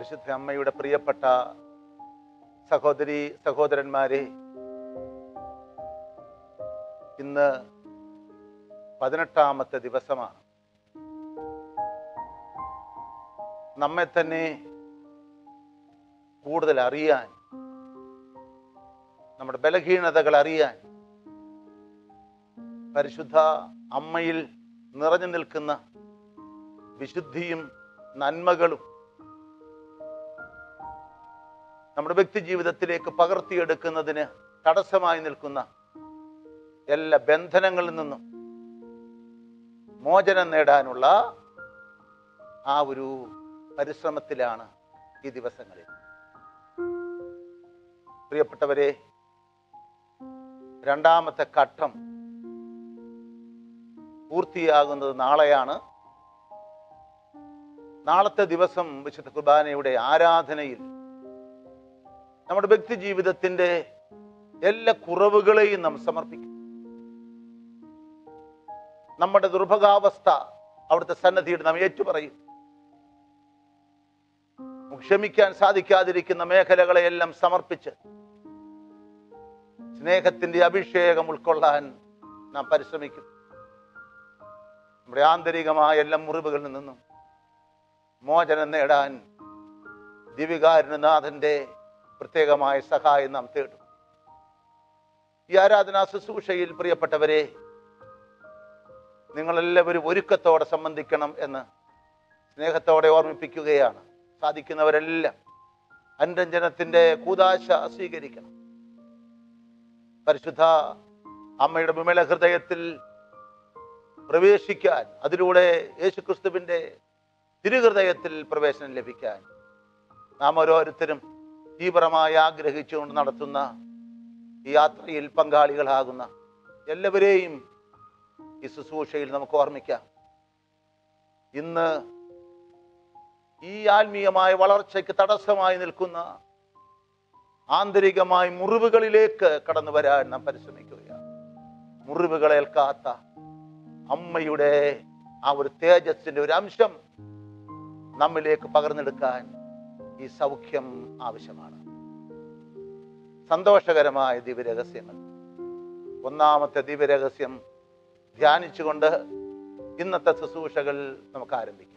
പരിശുദ്ധ അമ്മയുടെ പ്രിയപ്പെട്ട സഹോദരി സഹോദരന്മാരെ ഇന്ന് പതിനെട്ടാമത്തെ ദിവസമാണ് നമ്മെ തന്നെ കൂടുതൽ അറിയാൻ നമ്മുടെ ബലഹീനതകൾ അറിയാൻ പരിശുദ്ധ അമ്മയിൽ നിറഞ്ഞു നിൽക്കുന്ന വിശുദ്ധിയും നന്മകളും നമ്മുടെ വ്യക്തി ജീവിതത്തിലേക്ക് പകർത്തിയെടുക്കുന്നതിന് തടസ്സമായി നിൽക്കുന്ന എല്ലാ ബന്ധനങ്ങളിൽ നിന്നും മോചനം നേടാനുള്ള ആ ഒരു പരിശ്രമത്തിലാണ് ഈ ദിവസങ്ങളിൽ പ്രിയപ്പെട്ടവരെ രണ്ടാമത്തെ ഘട്ടം പൂർത്തിയാകുന്നത് നാളെയാണ് നാളത്തെ ദിവസം വിശുദ്ധ കുർബാനയുടെ ആരാധനയിൽ നമ്മുടെ വ്യക്തി ജീവിതത്തിന്റെ എല്ലാ കുറവുകളെയും നാം സമർപ്പിക്കും നമ്മുടെ ദുർഭകാവസ്ഥ അവിടുത്തെ സന്നദ്ധിയിൽ നാം ഏറ്റുപറയും ക്ഷമിക്കാൻ സാധിക്കാതിരിക്കുന്ന മേഖലകളെയെല്ലാം സമർപ്പിച്ച് സ്നേഹത്തിന്റെ അഭിഷേകം ഉൾക്കൊള്ളാൻ നാം പരിശ്രമിക്കും നമ്മുടെ ആന്തരികമായ എല്ലാ മുറിവുകളിൽ നിന്നും മോചനം നേടാൻ ദിവികാരുനാഥന്റെ പ്രത്യേകമായ സഹായം നാം തേടും ഈ ആരാധനാ ശുശ്രൂഷയിൽ പ്രിയപ്പെട്ടവരെ നിങ്ങളെല്ലാവരും ഒരുക്കത്തോടെ സംബന്ധിക്കണം എന്ന് സ്നേഹത്തോടെ ഓർമ്മിപ്പിക്കുകയാണ് സാധിക്കുന്നവരെല്ലാം അനുരഞ്ജനത്തിന്റെ കൂതാശ സ്വീകരിക്കണം പരിശുദ്ധ അമ്മയുടെ വിമല ഹൃദയത്തിൽ പ്രവേശിക്കാൻ അതിലൂടെ യേശുക്രിസ്തുവിന്റെ തിരുഹൃദയത്തിൽ പ്രവേശനം ലഭിക്കാൻ നാം ഓരോരുത്തരും തീവ്രമായി ആഗ്രഹിച്ചുകൊണ്ട് നടത്തുന്ന ഈ യാത്രയിൽ പങ്കാളികളാകുന്ന എല്ലാവരെയും ഈ ശുശ്രൂഷയിൽ നമുക്ക് ഓർമ്മിക്കാം ഇന്ന് ഈ ആത്മീയമായ വളർച്ചയ്ക്ക് തടസ്സമായി നിൽക്കുന്ന ആന്തരികമായ മുറിവുകളിലേക്ക് കടന്നു വരാൻ നാം പരിശ്രമിക്കുകയാണ് മുറിവുകളേൽക്കാത്ത അമ്മയുടെ ആ ഒരു തേജസ്സിന്റെ ഒരു അംശം നമ്മിലേക്ക് പകർന്നെടുക്കാൻ ഈ സൗഖ്യം ആവശ്യമാണ് സന്തോഷകരമായ ദിവ്യരഹസ്യങ്ങൾ ഒന്നാമത്തെ ദിവ്യരഹസ്യം ധ്യാനിച്ചുകൊണ്ട് ഇന്നത്തെ ശുശ്രൂഷകൾ നമുക്ക് ആരംഭിക്കാം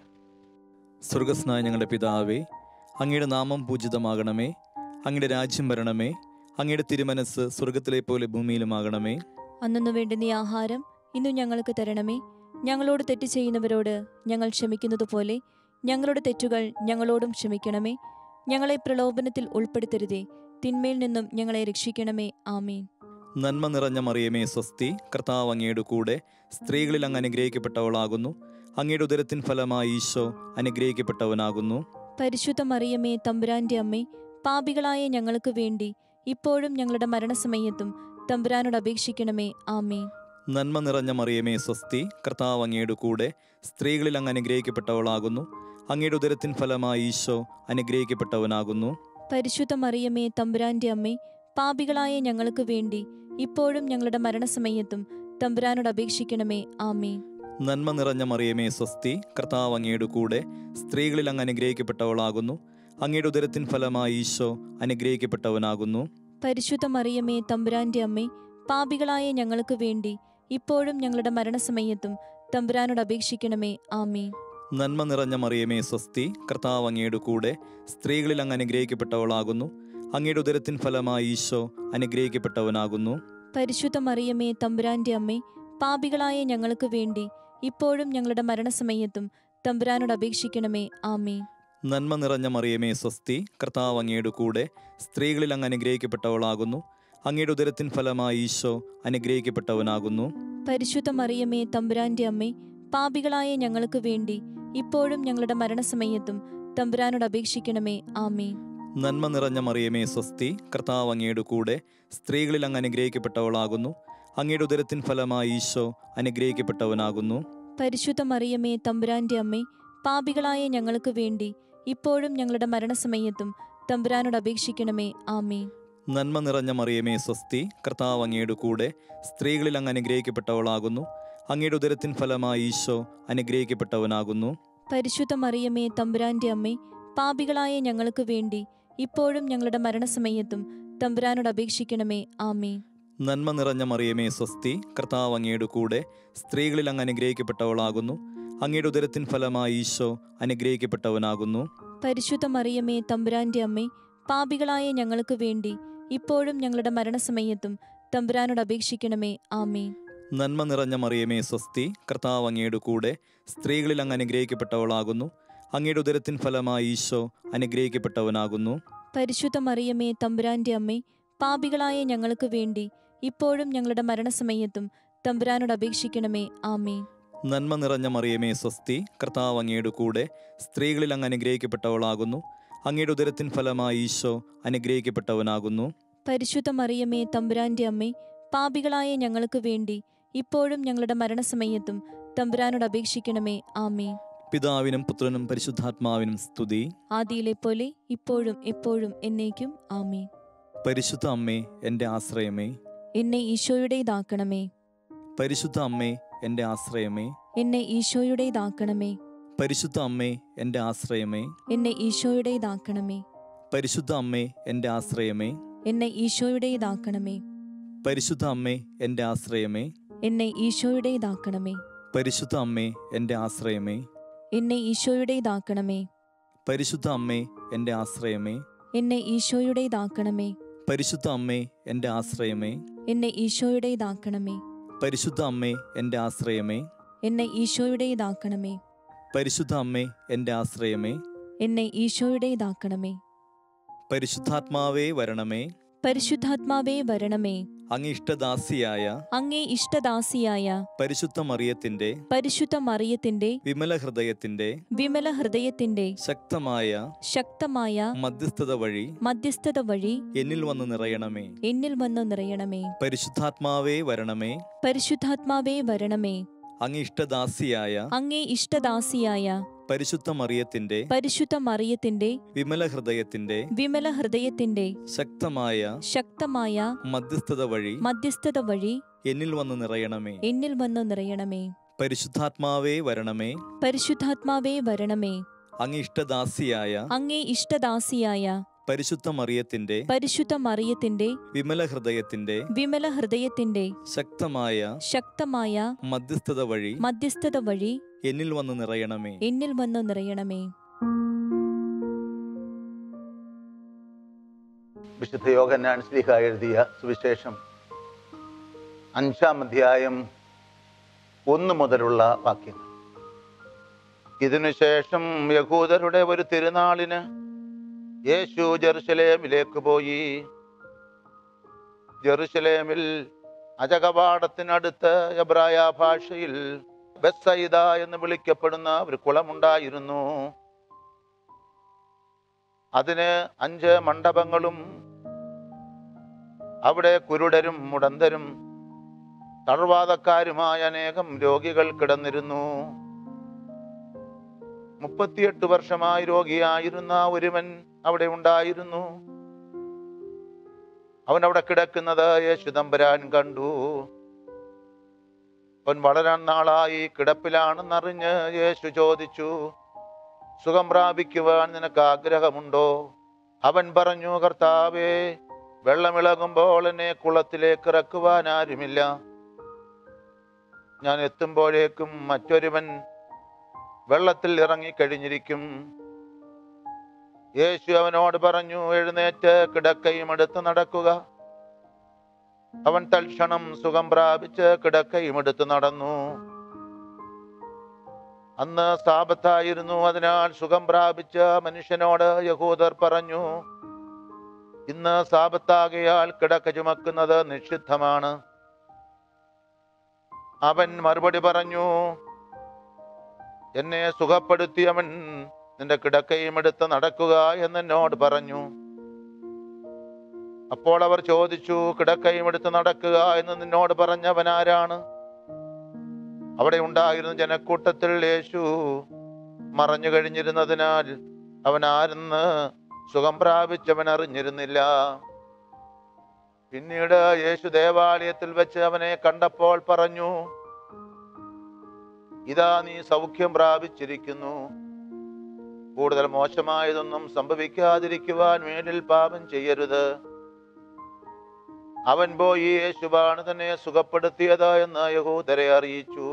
സ്വർഗസ്നായ ഞങ്ങളുടെ പിതാവേ അങ്ങയുടെ നാമം പൂജിതമാകണമേ അങ്ങയുടെ രാജ്യം വരണമേ അങ്ങയുടെ തിരുമനസ് സ്വർഗത്തിലെ പോലെ ഭൂമിയിലുമാകണമേ അന്നു വേണ്ടുന്ന ഈ ആഹാരം ഇന്നു ഞങ്ങൾക്ക് തരണമേ ഞങ്ങളോട് തെറ്റ് ചെയ്യുന്നവരോട് ഞങ്ങൾ ക്ഷമിക്കുന്നത് പോലെ ഞങ്ങളുടെ തെറ്റുകൾ ഞങ്ങളോടും ക്ഷമിക്കണമേ ഞങ്ങളെ പ്രലോഭനത്തിൽ ഉൾപ്പെടുത്തരുതേ തിന്മയിൽ നിന്നും ഞങ്ങളെ രക്ഷിക്കണമേ ആമീൻ നന്മ നിറഞ്ഞ മറിയമേ സ്വസ്തി കർത്താവ് അങ്ങയുടെ കൂടെ സ്ത്രീകളിൽ അങ്ങ് അനുഗ്രഹിക്കപ്പെട്ടവളാകുന്നു അങ്ങയുടെ ഉദരത്തിൻ ഫലമായി ഈശോ അനുഗ്രഹിക്കപ്പെട്ടവനാകുന്നു പരിശുദ്ധ മറിയമേ തമ്പുരാന്റെ അമ്മേ പാപികളായ ഞങ്ങൾക്ക് വേണ്ടി ഇപ്പോഴും ഞങ്ങളുടെ മരണസമയത്തും തമ്പുരാനോട് അപേക്ഷിക്കണമേ ആമേ നന്മ നിറഞ്ഞ മറിയമേ സ്വസ്തി കർത്താവ് അങ്ങയുടെ കൂടെ സ്ത്രീകളിൽ അങ്ങ് അനുഗ്രഹിക്കപ്പെട്ടവളാകുന്നു അങ്ങയുടെ ഉദരത്തിൻ ഫലമായി ഈശോ അനുഗ്രഹിക്കപ്പെട്ടവനാകുന്നു പരിശുദ്ധ മറിയമേ തമ്പുരാന്റെ അമ്മേ പാപികളായ ഞങ്ങൾക്ക് വേണ്ടി ഇപ്പോഴും ഞങ്ങളുടെ മരണസമയത്തും തമ്പുരാനോട് അപേക്ഷിക്കണമേ ആമേ നന്മ നിറഞ്ഞ മറിയമേ സ്വസ്തി കർത്താവ് അങ്ങയുടെ കൂടെ സ്ത്രീകളിൽ അങ്ങ് അനുഗ്രഹിക്കപ്പെട്ടവളാകുന്നു അങ്ങയുടെ ഉദരത്തിൻ ഫലമായി ഈശോ അനുഗ്രഹിക്കപ്പെട്ടവനാകുന്നു പരിശുദ്ധ മറിയമേ തമ്പുരാന്റെ അമ്മേ പാപികളായ ഞങ്ങൾക്ക് വേണ്ടി ഇപ്പോഴും ഞങ്ങളുടെ മരണസമയത്തും തമ്പുരാനോട് അപേക്ഷിക്കണമേ ആമേ നന്മ നിറഞ്ഞ മറിയമേ സ്വസ്തി കർത്താവ് അങ്ങയുടെ കൂടെ സ്ത്രീകളിൽ അങ്ങ് അനുഗ്രഹിക്കപ്പെട്ടവളാകുന്നു അങ്ങയുടെ ഉദരത്തിൻ ഫലമായി ഈശോ അനുഗ്രഹിക്കപ്പെട്ടവനാകുന്നു പരിശുദ്ധ മറിയമേ തമ്പുരാന്റെ അമ്മേ പാപികളായ ഞങ്ങൾക്ക് വേണ്ടി ഇപ്പോഴും ഞങ്ങളുടെ മരണസമയത്തും തമ്പുരാനോട് അപേക്ഷിക്കണമേ ആമേ നന്മ നിറഞ്ഞ മറിയമേ സ്വസ്തി കർത്താവ് അങ്ങയുടെ കൂടെ സ്ത്രീകളിൽ അങ്ങ് അനുഗ്രഹിക്കപ്പെട്ടവളാകുന്നു അങ്ങയുടെ ഉദരത്തിൻ ഫലമായി ഈശോ അനുഗ്രഹിക്കപ്പെട്ടവനാകുന്നു പരിശുദ്ധ മറിയമേ തമ്പുരാന്റെ അമ്മേ പാപികളായ ഞങ്ങൾക്ക് വേണ്ടി ഇപ്പോഴും ഞങ്ങളുടെ മരണസമയത്തും തമ്പുരാനോട് അപേക്ഷിക്കണമേ ആമേ നന്മ നിറഞ്ഞ മറിയമേ സ്വസ്തി കർത്താവ് അങ്ങയുടെ കൂടെ സ്ത്രീകളിൽ അങ്ങ് അനുഗ്രഹിക്കപ്പെട്ടവളാകുന്നു അങ്ങയുടെ ഉദരത്തിൻ ഫലമായി ഈശോ അനുഗ്രഹിക്കപ്പെട്ടവനാകുന്നു പരിശുദ്ധ മറിയമേ തമ്പുരാന്റെ അമ്മേ പാപികളായ ഞങ്ങൾക്ക് വേണ്ടി ഇപ്പോഴും ഞങ്ങളുടെ മരണസമയത്തും തമ്പുരാനോട് അപേക്ഷിക്കണമേ ആമേ നന്മ നിറഞ്ഞ മറിയമേ സ്വസ്തി കർത്താവ് അങ്ങയുടെ കൂടെ സ്ത്രീകളിൽ അങ്ങ് അനുഗ്രഹിക്കപ്പെട്ടവളാകുന്നു അങ്ങയുടെ ഉദരത്തിൻ ഫലമായി ഈശോ അനുഗ്രഹിക്കപ്പെട്ടവനാകുന്നു പരിശുദ്ധ മറിയമേ തമ്പുരാന്റെ അമ്മേ പാപികളായ ഞങ്ങൾക്ക് വേണ്ടി ഇപ്പോഴും ഞങ്ങളുടെ മരണസമയത്തും തമ്പുരാനോട് അപേക്ഷിക്കണമേ ആമേൻ നന്മ നിറഞ്ഞ മറിയമേ സ്വസ്തി കർത്താവ് അങ്ങയുടെ കൂടെ സ്ത്രീകളിൽ അങ്ങ് അനുഗ്രഹിക്കപ്പെട്ടവളാകുന്നു അങ്ങയുടെ ഉദരത്തിൻ ഫലമായി ഈശോ അനുഗ്രഹിക്കപ്പെട്ടവനാകുന്നു പരിശുദ്ധ മറിയമേ തമ്പുരാന്റെ അമ്മേ പാപികളായ ഞങ്ങൾക്ക് വേണ്ടി ഇപ്പോഴും ഞങ്ങളുടെ മരണസമയത്തും തമ്പുരാനോട് അപേക്ഷിക്കണമേ ആമേൻ നന്മ നിറഞ്ഞ മറിയമേ സ്വസ്തി കർത്താവ് അങ്ങയുടെ കൂടെ സ്ത്രീകളിൽ അങ്ങ് അനുഗ്രഹിക്കപ്പെട്ടവളാകുന്നു അങ്ങയുടെ ഉദരത്തിൻ ഫലമായി ഈശോ അനുഗ്രഹിക്കപ്പെട്ടവനാകുന്നു പരിശുദ്ധ മറിയമേ തമ്പുരാന്റെ അമ്മേ പാപികളായ ഞങ്ങൾക്ക് വേണ്ടി ഇപ്പോഴും ഞങ്ങളുടെ മരണസമയത്തും തമ്പുരാനോട് അപേക്ഷിക്കണമേ ആമേൻ നന്മ നിറഞ്ഞ മറിയമേ സ്വസ്തി കർത്താവ് അങ്ങയുടെ കൂടെ സ്ത്രീകളിൽ അങ്ങ് അനുഗ്രഹിക്കപ്പെട്ടവളാകുന്നു അങ്ങയുടെ ഉദരത്തിൻ ഫലമായി ഈശോ അനുഗ്രഹിക്കപ്പെട്ടവനാകുന്നു പരിശുദ്ധ മറിയമേ തമ്പുരാന്റെ അമ്മേ പാപികളായ ഞങ്ങൾക്ക് വേണ്ടി ഇപ്പോഴും ഞങ്ങളുടെ മരണസമയത്തും തമ്പുരാനോട് അപേക്ഷിക്കണമേ ആമേൻ പിതാവിനും പുത്രനും പരിശുദ്ധാത്മാവിനും സ്തുതി ആദിയിലെ പോലെ ഇപ്പോഴും എപ്പോഴും എന്നേക്കും ആമേൻ പരിശുദ്ധ അമ്മേ എൻ്റെ ആശ്രയമേ എന്നെ ഈശോയുടേതാക്കണമേ പരിശുദ്ധ അമ്മേ എൻ്റെ ആശ്രയമേ എന്നെ ഈശോയുടേതാക്കണമേ പരിശുദ്ധ അമ്മേ എൻ്റെ ആശ്രയമേ എന്നെ ഈശോയുടേതാക്കണമേ പരിശുദ്ധ അമ്മേ എൻ്റെ ആശ്രയമേ എന്നെ ഈശോയുടേതാക്കണമേ പരിശുദ്ധ അമ്മേ എൻ്റെ ആശ്രയമേ എന്നെ ഈശോയുടേതാക്കണമേ പരിശുദ്ധ അമ്മേ എൻ്റെ ആശ്രയമേ എന്നെ ഈശോയുടേതാക്കണമേ പരിശുദ്ധ അമ്മേ എൻ്റെ ആശ്രയമേ എന്നെ ഈശോയുടേതാക്കണമേ പരിശുദ്ധ അമ്മേ എൻ്റെ ആശ്രയമേ എന്നെ ഈശോയുടേതാക്കണമേ പരിശുദ്ധ അമ്മേ എൻ്റെ ആശ്രയമേ എന്നെ ഈശോയുടേതാക്കണമേ പരിശുദ്ധ അമ്മേ എൻ്റെ ആശ്രയമേ എന്നെ ഈശോയുടേതാക്കണമേ പരിശുദ്ധാത്മാവേ വരണമേ പരിശുദ്ധാത്മാവേ വരണമേ അങ്ങ് ഇഷ്ടദാസിയായ അങ്ങേ ഇഷ്ടദാസിയായ പരിശുദ്ധ മറിയത്തിൻ്റെ പരിശുദ്ധ മറിയത്തിന്റെ വിമല ഹൃദയത്തിൻ്റെ വിമല ഹൃദയത്തിന്റെ ശക്തമായ ശക്തമായ മധ്യസ്ഥത വഴി മധ്യസ്ഥത വഴി എന്നിൽ വന്ന് നിറയണമേ എന്നിൽ വന്നു നിറയണമേ പരിശുദ്ധാത്മാവേ വരണമേ പരിശുദ്ധാത്മാവേ വരണമേ അങ്ങ് ഇഷ്ടദാസിയായ അങ്ങേ ഇഷ്ടദാസിയായ പരിശുദ്ധ മറിയത്തിൻ്റെ പരിശുദ്ധ മറിയത്തിന്റെ വിമല ഹൃദയത്തിൻ്റെ വിമല ഹൃദയത്തിന്റെ ശക്തമായ ശക്തമായ മധ്യസ്ഥത വഴി മധ്യസ്ഥത വഴി എന്നിൽ വന്ന് നിറയണമേ എന്നിൽ വന്നു നിറയണമേ പരിശുദ്ധാത്മാവേ വരണമേ പരിശുദ്ധാത്മാവേ വരണമേ അങ്ങ് ഇഷ്ടദാസിയായ അങ്ങേ ഇഷ്ടദാസിയായ പരിശുദ്ധ മറിയത്തിൻ്റെ പരിശുദ്ധ മറിയത്തിന്റെ വിമല ഹൃദയത്തിൻ്റെ വിമല ഹൃദയത്തിന്റെ ശക്തമായ ശക്തമായ മധ്യസ്ഥത വഴി മധ്യസ്ഥത വഴി എന്നിൽ വന്ന് നിറയണമേ എന്നിൽ വന്നു നിറയണമേ വിശുദ്ധ യോഗന്നാൻ ശ്ലീഹ എഴുതിയ സുവിശേഷം അഞ്ചാം അധ്യായം ഒന്ന് മുതലുള്ള വാക്യങ്ങൾ ഇതിനുശേഷം യഹൂദരുടെ ഒരു തിരുനാളിന് യേശു ജെറുസലേമിലേക്ക് പോയി ജെറുസലേമിൽ അജകവാടത്തിനടുത്ത് എബ്രായ ഭാഷയിൽ ബെസ്സൈദ എന്ന് വിളിക്കപ്പെടുന്ന ഒരു കുളമുണ്ടായിരുന്നു അതിന് അഞ്ച് മണ്ഡപങ്ങളും അവിടെ കുരുടരും മുടന്തരും തളർവാദക്കാരുമായ അനേകം രോഗികൾ കിടന്നിരുന്നു മുപ്പത്തിയെട്ട് വർഷമായി രോഗിയായിരുന്ന ഒരുവൻ അവിടെ ഉണ്ടായിരുന്നു അവൻ അവിടെ കിടക്കുന്നത് യേശു തമ്പുരാൻ കണ്ടു അവൻ വളരെ നാളായി കിടപ്പിലാണെന്നറിഞ്ഞ് യേശു ചോദിച്ചു സുഖം പ്രാപിക്കുവാൻ നിനക്ക് ആഗ്രഹമുണ്ടോ അവൻ പറഞ്ഞു കർത്താവേ വെള്ളമിളകുമ്പോൾ എന്നെ കുളത്തിലേക്ക് ഇറക്കുവാൻ ആരുമില്ല ഞാൻ എത്തുമ്പോഴേക്കും മറ്റൊരുവൻ വെള്ളത്തിൽ ഇറങ്ങിക്കഴിഞ്ഞിരിക്കും യേശു അവനോട് പറഞ്ഞു എഴുന്നേറ്റ് കിടക്കയും എടുത്ത് നടക്കുക അവൻ തൽക്ഷണം സുഖം പ്രാപിച്ച് കിടക്കയും എടുത്ത് നടന്നു അന്ന് സാപത്തായിരുന്നു അതിനാൽ സുഖം പ്രാപിച്ച മനുഷ്യനോട് യഹൂദർ പറഞ്ഞു ഇന്ന് സാപത്താകയാൽ കിടക്ക ചുമക്കുന്നത് നിഷിദ്ധമാണ് അവൻ മറുപടി പറഞ്ഞു എന്നെ സുഖപ്പെടുത്തിയവൻ നിന്റെ കിടക്കയും എടുത്ത് നടക്കുക എന്നോട് പറഞ്ഞു അപ്പോൾ അവർ ചോദിച്ചു കിടക്കയും എടുത്ത് നടക്കുക എന്ന് നിന്നോട് പറഞ്ഞവൻ ആരാണ് അവിടെ ഉണ്ടായിരുന്ന ജനക്കൂട്ടത്തിൽ യേശു മറഞ്ഞു കഴിഞ്ഞിരുന്നതിനാൽ അവൻ ആരെന്ന് സുഖം പ്രാപിച്ചവൻ അറിഞ്ഞിരുന്നില്ല പിന്നീട് യേശു ദേവാലയത്തിൽ വെച്ച് അവനെ കണ്ടപ്പോൾ പറഞ്ഞു ഇതാ നീ സൗഖ്യം പ്രാപിച്ചിരിക്കുന്നു കൂടുതൽ മോശമായതൊന്നും സംഭവിക്കാതിരിക്കുവാൻ മേലിൽ പാപം ചെയ്യരുത് അവൻ പോയി യേശുവാണ് തന്നെ സുഖപ്പെടുത്തിയത് എന്ന് യഹൂദരെ അറിയിച്ചു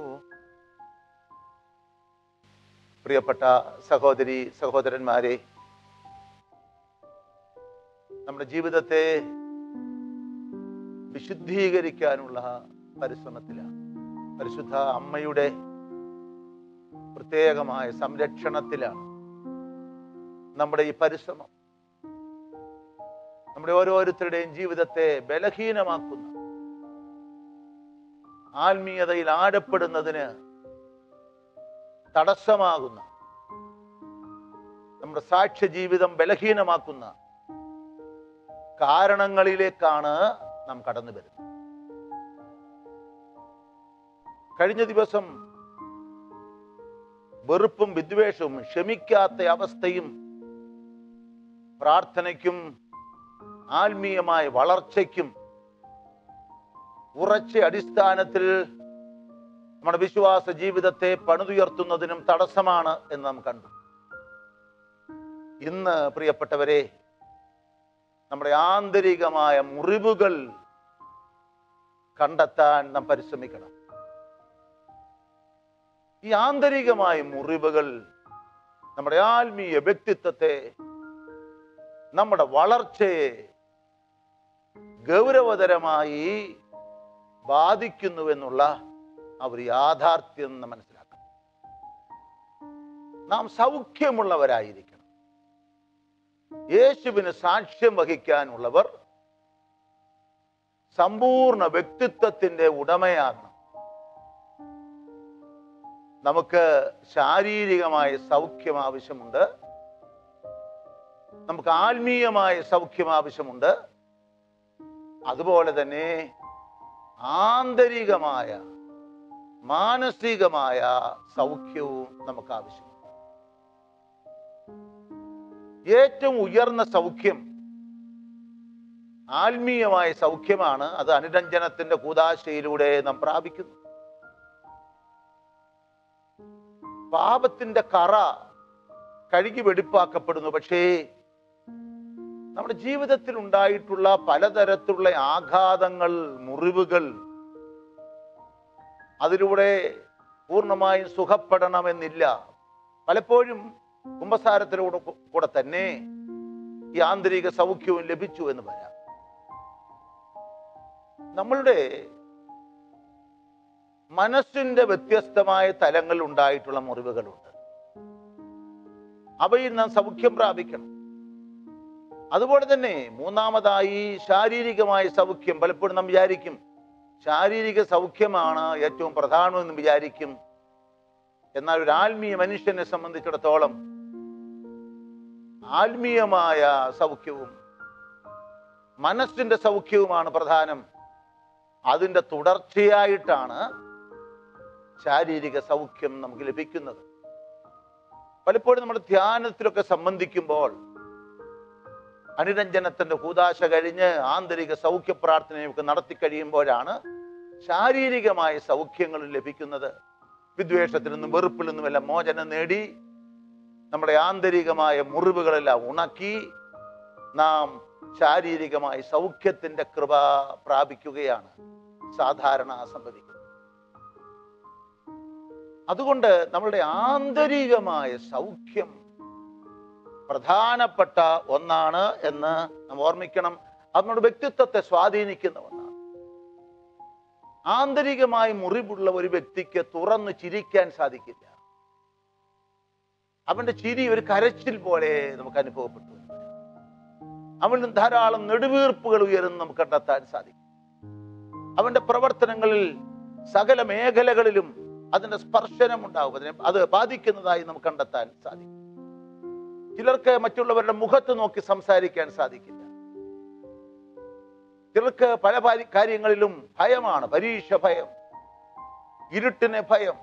പ്രിയപ്പെട്ട സഹോദരി സഹോദരന്മാരെ നമ്മുടെ ജീവിതത്തെ വിശുദ്ധീകരിക്കാനുള്ള പരിശ്രമത്തിലാണ് പരിശുദ്ധ അമ്മയുടെ പ്രത്യേകമായ സംരക്ഷണത്തിലാണ് നമ്മുടെ ഈ പരിശ്രമം നമ്മുടെ ഓരോരുത്തരുടെയും ജീവിതത്തെ ബലഹീനമാക്കുന്ന ആത്മീയതയിൽ ആഴപ്പെടുന്നതിന് തടസ്സമാകുന്ന നമ്മുടെ സാക്ഷ്യ ജീവിതം ബലഹീനമാക്കുന്ന കാരണങ്ങളിലേക്കാണ് നാം കടന്നു വരുന്നത് കഴിഞ്ഞ ദിവസം വെറുപ്പും വിദ്വേഷവും ക്ഷമിക്കാത്ത അവസ്ഥയും പ്രാർത്ഥനയ്ക്കും ആത്മീയമായ വളർച്ചയ്ക്കും ഉറച്ച അടിസ്ഥാനത്തിൽ നമ്മുടെ വിശ്വാസ ജീവിതത്തെ പണിതുയർത്തുന്നതിനും തടസ്സമാണ് എന്ന് നാം കണ്ടു ഇന്ന് പ്രിയപ്പെട്ടവരെ നമ്മുടെ ആന്തരികമായ മുറിവുകൾ കണ്ടെത്താൻ നാം പരിശ്രമിക്കണം ഈ ആന്തരികമായ മുറിവുകൾ നമ്മുടെ ആത്മീയ വ്യക്തിത്വത്തെ നമ്മുടെ വളർച്ചയെ ഗൗരവതരമായി ബാധിക്കുന്നുവെന്നുള്ള ആ ഒരു യാഥാർത്ഥ്യം നാം മനസ്സിലാക്കണം നാം സൗഖ്യമുള്ളവരായിരിക്കണം യേശുവിന് സാക്ഷ്യം വഹിക്കാനുള്ളവർ സമ്പൂർണ്ണ വ്യക്തിത്വത്തിന്റെ ഉടമയാകണം നമുക്ക് ശാരീരികമായ സൗഖ്യം ആവശ്യമുണ്ട് നമുക്ക് ആത്മീയമായ സൗഖ്യം ആവശ്യമുണ്ട് അതുപോലെ തന്നെ ആന്തരികമായ മാനസികമായ സൗഖ്യവും നമുക്ക് ആവശ്യമുണ്ട് ഏറ്റവും ഉയർന്ന സൗഖ്യം ആത്മീയമായ സൗഖ്യമാണ് അത് അനുരഞ്ജനത്തിന്റെ കൂതാശയിലൂടെ നാം പ്രാപിക്കുന്നു പാപത്തിന്റെ കറ കഴുകി വെടിപ്പാക്കപ്പെടുന്നു പക്ഷേ നമ്മുടെ ജീവിതത്തിൽ ഉണ്ടായിട്ടുള്ള പലതരത്തിലുള്ള ആഘാതങ്ങൾ മുറിവുകൾ അതിലൂടെ പൂർണ്ണമായും സുഖപ്പെടണമെന്നില്ല പലപ്പോഴും കുംഭസാരത്തിലൂടെ കൂടെ തന്നെ ഈ ആന്തരിക സൗഖ്യവും ലഭിച്ചു എന്ന് വരാം നമ്മളുടെ മനസ്സിന്റെ വ്യത്യസ്തമായ തലങ്ങളിൽ ഉണ്ടായിട്ടുള്ള മുറിവുകളുണ്ട് അവയിൽ നാം സൗഖ്യം പ്രാപിക്കണം അതുപോലെ തന്നെ മൂന്നാമതായി ശാരീരികമായ സൗഖ്യം പലപ്പോഴും നാം വിചാരിക്കും ശാരീരിക സൗഖ്യമാണ് ഏറ്റവും പ്രധാനമെന്ന് വിചാരിക്കും എന്നാൽ ഒരു ആത്മീയ മനുഷ്യനെ സംബന്ധിച്ചിടത്തോളം ആത്മീയമായ സൗഖ്യവും മനസ്സിന്റെ സൗഖ്യവുമാണ് പ്രധാനം അതിൻ്റെ തുടർച്ചയായിട്ടാണ് ശാരീരിക സൗഖ്യം നമുക്ക് ലഭിക്കുന്നത് പലപ്പോഴും നമ്മൾ ധ്യാനത്തിലൊക്കെ സംബന്ധിക്കുമ്പോൾ അനുരഞ്ജനത്തിന്റെ കൂതാശ കഴിഞ്ഞ് ആന്തരിക സൗഖ്യ പ്രാർത്ഥനയൊക്കെ നടത്തി കഴിയുമ്പോഴാണ് ശാരീരികമായ സൗഖ്യങ്ങൾ ലഭിക്കുന്നത് വിദ്വേഷത്തിൽ നിന്നും വെറുപ്പിൽ നിന്നുമെല്ലാം മോചനം നേടി നമ്മുടെ ആന്തരികമായ മുറിവുകളെല്ലാം ഉണക്കി നാം ശാരീരികമായ സൗഖ്യത്തിന്റെ കൃപ പ്രാപിക്കുകയാണ് സാധാരണ സംഭവിക്കുന്നത് അതുകൊണ്ട് നമ്മളുടെ ആന്തരികമായ സൗഖ്യം പ്രധാനപ്പെട്ട ഒന്നാണ് എന്ന് നാം ഓർമ്മിക്കണം അത് നമ്മുടെ വ്യക്തിത്വത്തെ സ്വാധീനിക്കുന്ന ഒന്നാണ് ആന്തരികമായി മുറിവുള്ള ഒരു വ്യക്തിക്ക് തുറന്ന് ചിരിക്കാൻ സാധിക്കില്ല അവന്റെ ചിരി ഒരു കരച്ചിൽ പോലെ നമുക്ക് അനുഭവപ്പെട്ടു അവന് ധാരാളം നെടുവീർപ്പുകൾ ഉയരുന്ന നമുക്ക് കണ്ടെത്താൻ സാധിക്കും അവന്റെ പ്രവർത്തനങ്ങളിൽ സകല മേഖലകളിലും അതിന്റെ സ്പർശനം ഉണ്ടാവും അതിനെ അത് ബാധിക്കുന്നതായി നമുക്ക് കണ്ടെത്താൻ സാധിക്കും ചിലർക്ക് മറ്റുള്ളവരുടെ മുഖത്ത് നോക്കി സംസാരിക്കാൻ സാധിക്കില്ല ചിലർക്ക് പല പാരി- കാര്യങ്ങളിലും ഭയമാണ് പരീക്ഷ ഭയം ഇരുട്ടിനെ ഭയം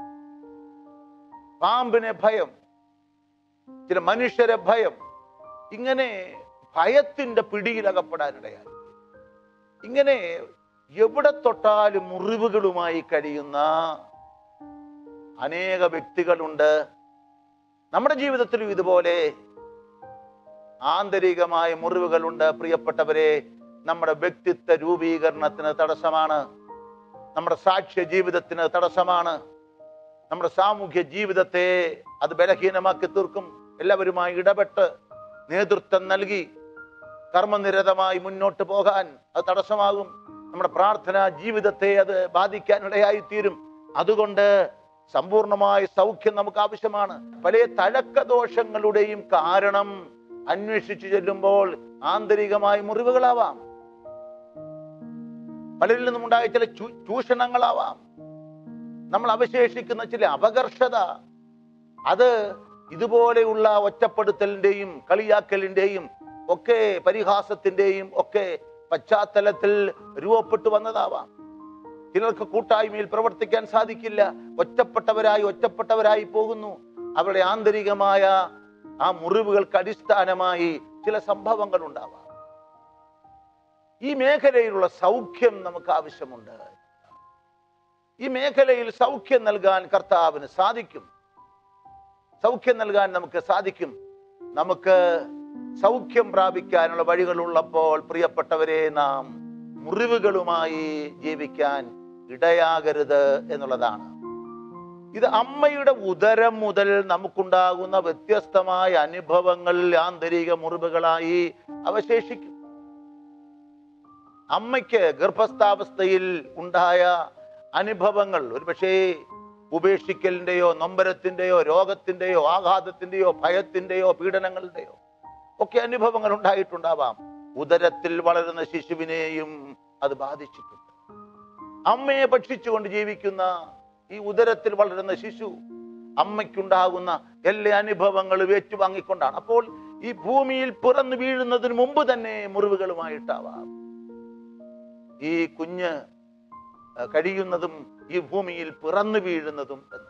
പാമ്പിനെ ഭയം ചില മനുഷ്യരെ ഭയം ഇങ്ങനെ ഭയത്തിന്റെ പിടിയിലകപ്പെടാനിടയായി ഇങ്ങനെ എവിടെ തൊട്ടാലും മുറിവുകളുമായി കഴിയുന്ന അനേക വ്യക്തികളുണ്ട് നമ്മുടെ ജീവിതത്തിലും ഇതുപോലെ ആന്തരികമായ മുറിവുകളുണ്ട് പ്രിയപ്പെട്ടവരെ നമ്മുടെ വ്യക്തിത്വ രൂപീകരണത്തിന് തടസ്സമാണ് നമ്മുടെ സാക്ഷ്യ ജീവിതത്തിന് തടസ്സമാണ് നമ്മുടെ സാമൂഹ്യ ജീവിതത്തെ അത് ബലഹീനമാക്കി തീർക്കും എല്ലാവരുമായി ഇടപെട്ട് നേതൃത്വം നൽകി കർമ്മനിരതമായി മുന്നോട്ട് പോകാൻ അത് തടസ്സമാകും നമ്മുടെ പ്രാർത്ഥന ജീവിതത്തെ അത് ബാധിക്കാനിടയായി തീരും അതുകൊണ്ട് സമ്പൂർണമായ സൗഖ്യം നമുക്ക് ആവശ്യമാണ് പല തഴക്കദോഷങ്ങളുടെയും കാരണം അന്വേഷിച്ചു ചെല്ലുമ്പോൾ ആന്തരികമായ മുറിവുകളാവാം പലരിൽ നിന്നും ഉണ്ടായ ചില ചൂ- ചൂഷണങ്ങളാവാം നമ്മൾ അവശേഷിക്കുന്ന ചില അപകർഷത അത് ഇതുപോലെയുള്ള ഒറ്റപ്പെടുത്തലിന്റെയും കളിയാക്കലിന്റെയും ഒക്കെ പരിഹാസത്തിന്റെയും ഒക്കെ പശ്ചാത്തലത്തിൽ രൂപപ്പെട്ടു വന്നതാവാം ചിലർക്ക് കൂട്ടായ്മയിൽ പ്രവർത്തിക്കാൻ സാധിക്കില്ല ഒറ്റപ്പെട്ടവരായി ഒറ്റപ്പെട്ടവരായി പോകുന്നു അവരുടെ ആന്തരികമായ ആ മുറിവുകൾക്ക് അടിസ്ഥാനമായി ചില സംഭവങ്ങൾ ഉണ്ടാവാം ഈ മേഖലയിലുള്ള സൗഖ്യം നമുക്ക് ആവശ്യമുണ്ട് ഈ മേഖലയിൽ സൗഖ്യം നൽകാൻ കർത്താവിന് സാധിക്കും സൗഖ്യം നൽകാൻ നമുക്ക് സാധിക്കും നമുക്ക് സൗഖ്യം പ്രാപിക്കാനുള്ള വഴികളുള്ളപ്പോൾ പ്രിയപ്പെട്ടവരെ നാം മുറിവുകളുമായി ജീവിക്കാൻ ഇടയാകരുത് എന്നുള്ളതാണ് ഇത് അമ്മയുടെ ഉദരം മുതൽ നമുക്കുണ്ടാകുന്ന വ്യത്യസ്തമായ അനുഭവങ്ങൾ ആന്തരിക മുറിവുകളായി അവശേഷിക്കും അമ്മയ്ക്ക് ഗർഭസ്ഥാവസ്ഥയിൽ ഉണ്ടായ അനുഭവങ്ങൾ ഒരുപക്ഷേ ഉപേക്ഷിക്കലിന്റെയോ നൊമ്പരത്തിന്റെയോ രോഗത്തിന്റെയോ ആഘാതത്തിന്റെയോ ഭയത്തിന്റെയോ പീഡനങ്ങളുടെയോ ഒക്കെ അനുഭവങ്ങൾ ഉണ്ടായിട്ടുണ്ടാവാം ഉദരത്തിൽ വളരുന്ന ശിശുവിനെയും അത് ബാധിച്ചിട്ടുണ്ട് അമ്മയെ ഭക്ഷിച്ചുകൊണ്ട് ജീവിക്കുന്ന ഈ ഉദരത്തിൽ വളരുന്ന ശിശു അമ്മയ്ക്കുണ്ടാകുന്ന എല്ലാ അനുഭവങ്ങളും ഏറ്റുവാങ്ങിക്കൊണ്ടാണ് അപ്പോൾ ഈ ഭൂമിയിൽ പിറന്നു വീഴുന്നതിന് മുമ്പ് തന്നെ മുറിവുകളുമായിട്ടാവാം ഈ കുഞ്ഞ് അഹ് കഴിയുന്നതും ഈ ഭൂമിയിൽ പിറന്നു വീഴുന്നതും എന്ന്